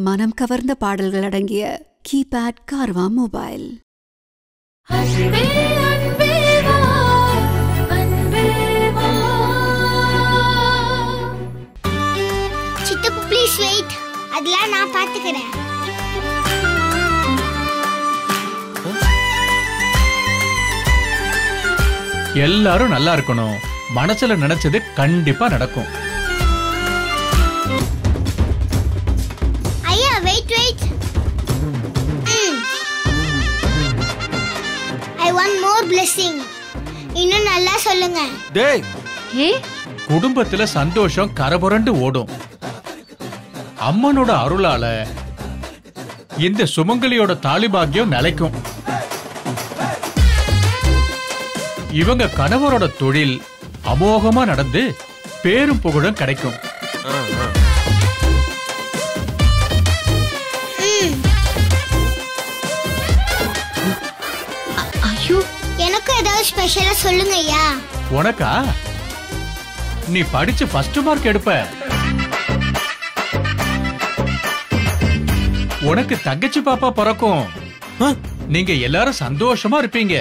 மனம் கவர்ந்த பாடல்கள் அடங்கிய கீபேட் கார்வா மொபைல் அன்பே அன்பே வா அன்பே வா சித்தப்பு ப்ளீஸ் வெயிட் அதெல்லாம் நான் பாத்துக்கிறேன் எல்லாரும் நல்லா இருக்கணும் மனசுல நினைச்சது கண்டிப்பா நடக்கும் ஐயா wait wait I want more blessing இன்னும் நல்லா சொல்லுங்க டேய் ஏ குடும்பத்துல சந்தோஷம் கரபுரண்டு ஓடும் அம்மனோட அருளால இந்த சுமங்கலியோட தாலிபாக்கியம் நிலைக்கும் இவங்க கணவரோட தொழில் அமோகமா நடந்து பேரும் புகழும் கிடைக்கும் ஆ, ஆ. ஐயோ எனக்கும் ஏதாவது ஸ்பெஷலா சொல்லுங்க ஐயா உனக்கா நீ படிச்சு ஃபர்ஸ்ட் மார்க் எடுப்ப உனக்கு தங்கச்சி பாப்பா பிறக்கும் ஆ, நீங்க எல்லாரும் சந்தோஷமா இருப்பீங்க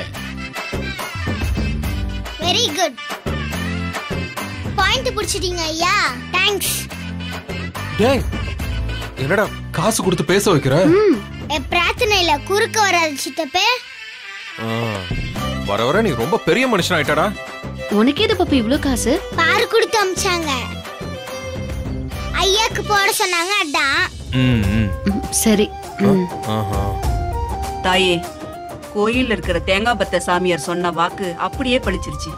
வெரி குட் பாயிண்ட் பிடிச்சிட்டீங்க ஐயா தேங்க்ஸ் டேய் என்னடா காசு கொடுத்து பேச வைக்கிற என் பிரார்த்தனையில குறுக்க வராது சித்தப்பே ஆ, வர வர நீ ரொம்ப பெரிய மனுஷன் ஆயிட்டடா உனக்கு எது பாப்பா இவ்ளோ காசு பாரு கொடுத்து அமிச்சாங்க ஐயாக்கு போட சொன்னாங்க அதான் ம், ம். ம், சரி ம். ஆஹா. தாயே கோயில்ல இருக்கிற தேங்காய் பத்த சாமியார் சொன்ன வாக்கு அப்படியே பளிச்சிருச்சு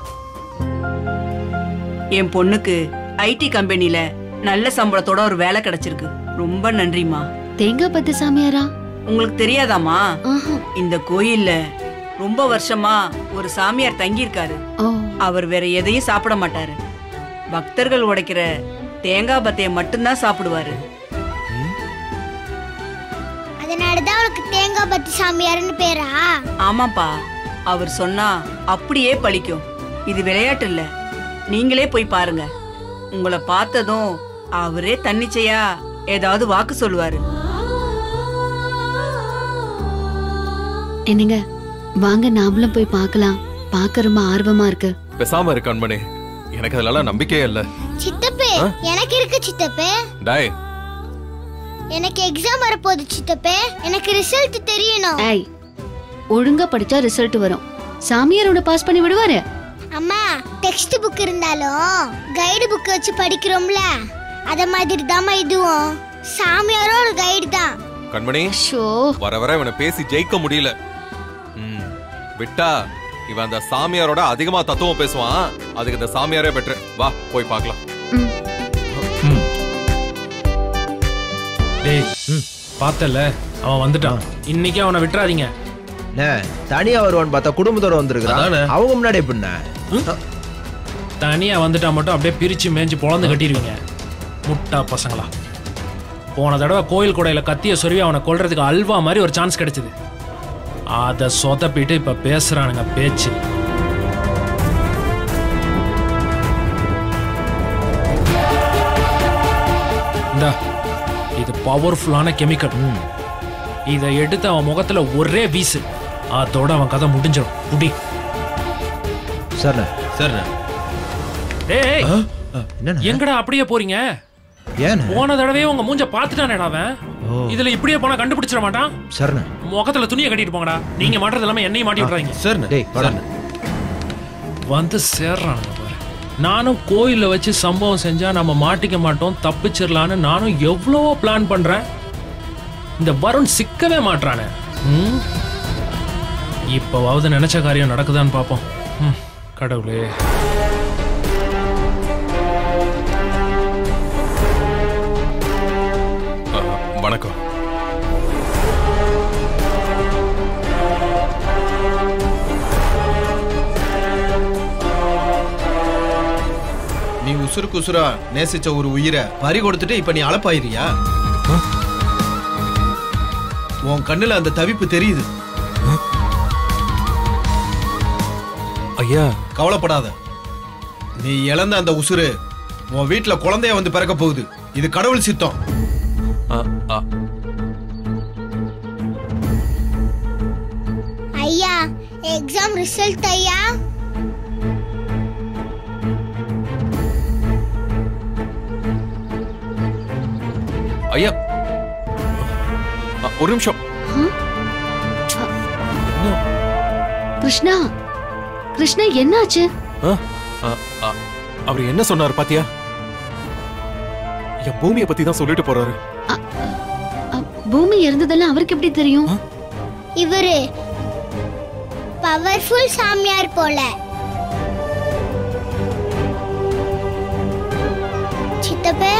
என் பொண்ணுக்கு ஐடி கம்பெனில நல்ல சம்பளத்தோட ஒரு வேலை கிடைச்சிருக்கு ரொம்ப நன்றிமா தேங்காய் பத்து சாமியாரா உங்களுக்கு தெரியாதாமா ஆஹா. இந்த கோயில்ல ரொம்ப வருஷமா ஒரு சாமியார் தங்கியிருக்காரு ஓ அவர் வேற எதையும் சாப்பிட மாட்டாரு பக்தர்கள் உடைக்கிற தேங்காய் பத்தைய மட்டும்தான் சாப்பிடுவாரு அதனாலதான் அவளுக்கு தேங்காய் பத்து சாமியார்னு பேரா ஆமாப்பா அவர் சொன்னா அப்படியே பழிக்கும் இது விளையாட்டு இல்ல நீங்களே போய் பாருங்க உங்களை பார்த்ததும் அவரே தன்னிச்சையா ஏதாவது வாக்கு சொல்லுவாரு என்னங்க வாங்க நாமளும் போய் பார்க்கலாம் பார்க்க ரொம்ப ஆர்வமா இருக்கு பேசாம இரு கண்மணி எனக்கு அதுல நம்பிக்கையே இல்ல சித்தப்பே எனக்கு இருக்கு சித்தப்பே டாய் எனக்கு எக்ஸாம் வரப்போகுது சித்தப்பே எனக்கு ரிசல்ட் தெரியணும் ஏய் ஒழுங்கா படிச்சா ரிசல்ட் வரும் சாமியாரோட பாஸ் பண்ணி விடுவாரு அம்மா டெக்ஸ்ட் புக் இருந்தாலும் கைடு புக் வச்சு படிக்கிறோம்ல அத மாதிரி தாம்மா இதுவும் சாமியாரும் ஒரு கைடு தான் கண்மணி ஷோ வர வர இவனை பேசி ஜெயிக்க முடியல ம், விட்டா இவன் அந்த சாமியாரோட அதிகமா தத்துவம் பேசுவான் அதுக்கு இந்த சாமியாரே பெட்ரு வா போய் பார்க்கலாம் டேய் பார்த்தல அவன் வந்துட்டான் இன்னைக்கு அவனை விட்டுறாதீங்க அண்ணே, தனியா வருவான்னு பார்த்தா குடும்பத்தோட வந்திருக்கான் அவங்க முன்னாடி எப்படிண்ணே தனியா வந்துட்டா மட்டும் அப்படியே பிரிச்சு மேய்ஞ்சு பொழந்து கட்டிடுவீங்க முட்டா பசங்களா போன தடவை கோயில் கூடையில கத்திய சொருவி அவனை கொல்றதுக்கு அல்வா மாதிரி ஒரு சான்ஸ் கிடைச்சது அதை சொதப்பிட்டு இப்ப பேசுறானுங்க பேச்சு இந்தா இது பவர்ஃபுல்லான கெமிக்கல் இதை எடுத்து அவன் முகத்துல ஒரே வீசு அதோட அவன் கதை முடிஞ்சிடும் புடி சரிண்ணே சரிண்ணே ஏய் என்னண்ணே எங்கடா அப்படியே போறீங்க ஏண்ணே போன தடவையே உங்க மூஞ்ச பாத்துட்டானேடா அவன் இதுல இப்படியே போனா கண்டுபிடிச்சிட மாட்டான் சரிண்ணே முகத்துல துணியை கட்டிட்டு போங்கடா நீங்க மாட்டுறது எல்லாமே என்னையும் மாட்டி விடுறாங்க சரிண்ணே டேய் வாடா வந்து சேர்றானுங்க பாரு நானும் கோயில்ல வச்சு சம்பவம் செஞ்சா நம்ம மாட்டிக்க மாட்டோம் தப்பிச்சிடலான்னு நானும் எவ்வளவோ பிளான் பண்றேன் இந்த வருண் சிக்கவே மாட்றானே ம்? இப்பவாவது நினைச்ச காரியம் நடக்குதான்னு பார்ப்போம் ம், கடவுளே ஆ, வணக்கம் நீ உசுருக்கு உசுரா நேசிச்ச ஒரு உயிரை பறி கொடுத்துட்டு இப்ப நீ அளப்பாயிரியா உன் கண்ணுல அந்த தவிப்பு தெரியுது ஐயா கவலைப்படாத நீ இழந்த அந்த உசுரு உன் வீட்டுல குழந்தைய வந்து பிறக்க போகுது இது கடவுள் சித்தம் ஆ, ஆ, ஐயா எக்ஸாம் ரிசல்ட் ஐயா ஐயா ஆ, ஒரு நிமிஷம் கிருஷ்ணா கிருஷ்ணா என்னாச்சு ஆ, ஆ, ஆ, அவர் என்ன சொன்னாரு பாத்தியா என் பூமியை பத்தி தான் சொல்லிட்டு போறாரு அ, பூமி இருந்ததெல்லாம் அவருக்கு எப்படி தெரியும் இவரு பவர்ஃபுல் சாமியார் போல சித்தப்பே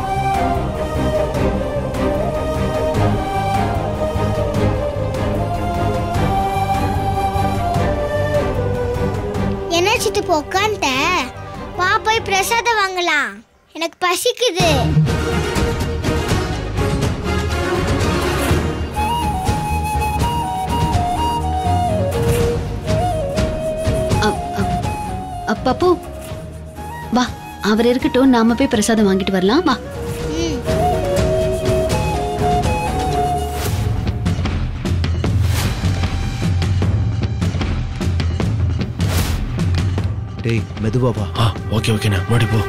என்ன சித்தப்பு உட்காந்துட்ட வா போய் பிரசாதம் வாங்கலாம் எனக்கு பசிக்குது அ, பப்பு வா அவர் இருக்கட்டும் நாம போய் பிரசாதம் வாங்கிட்டு வரலாம் வா ம் டேய் மெதுவா வா ஆ ஓகே ஓகேண்ணா முன்னாடி போ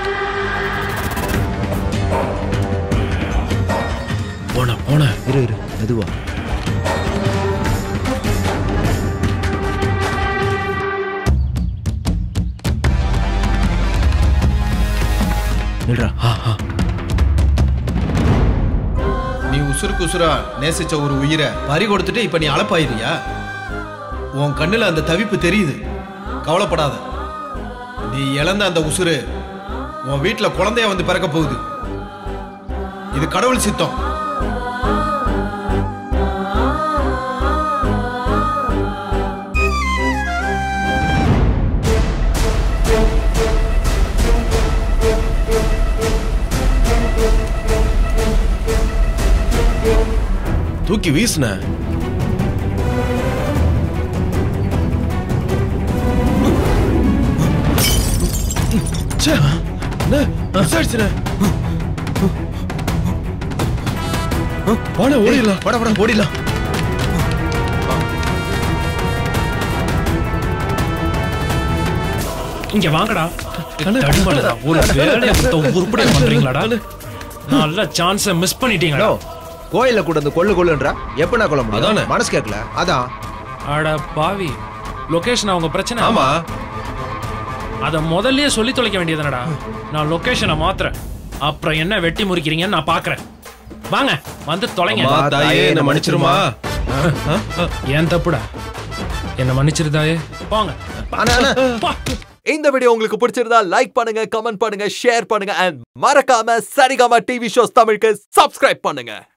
போன போன இரு இரு மெதுவா நில்றா ஆ ஆ நீ உசுருக்கு உசுரா நேசிச்ச ஒரு உயிரை பறி கொடுத்துட்டு இப்ப நீ அளப்பாயிரியா உன் கண்ணுல அந்த தவிப்பு தெரியுது கவலைப்படாத நீ இழந்த அந்த உசுரு உன் வீட்டுல குழந்தைய வந்து பிறக்க போகுது இது கடவுள் சித்தம் தூக்கி வீசுன போன ஓடிடலாம் பட பட ஓடிடலாம் இங்க வாங்கடா தடிமாடுடா. ஒரு வேலையை மொத்தம் உருப்படியா பண்றீங்களாடா நல்ல சான்ஸ மிஸ் பண்ணிட்டீங்கடா ஹலோ கோயில்ல கூட வந்து கொள்ளு கொள்ளுன்றா எப்ப நான் கொல்ல முடியும் அதானே. மனசு கேட்கல அதான் அட பாவி லொகேஷன் அவங்க பிரச்சனை ஆமா அத முதல்லயே சொல்லி தொலைக்க வேண்டியதுனடா நான் லொகேஷனை மாத்துறேன் அப்புறம் என்ன வெட்டி முறிக்கிறீங்கன்னு நான் பாக்குறேன் வாங்க வந்து தொலைங்க அம்மா தாயே என்ன மன்னிச்சிருமா ஏன் தப்புடா என்ன மன்னிச்சிருதாயே போங்க ஆனா ஆனா பா. இந்த வீடியோ உங்களுக்கு பிடிச்சிருந்தா லைக் பண்ணுங்க கமெண்ட் பண்ணுங்க ஷேர் பண்ணுங்க அண்ட் மறக்காம சரிகமா டிவி ஷோஸ் தமிழுக்கு சப்ஸ்கிரைப் பண்ணுங்க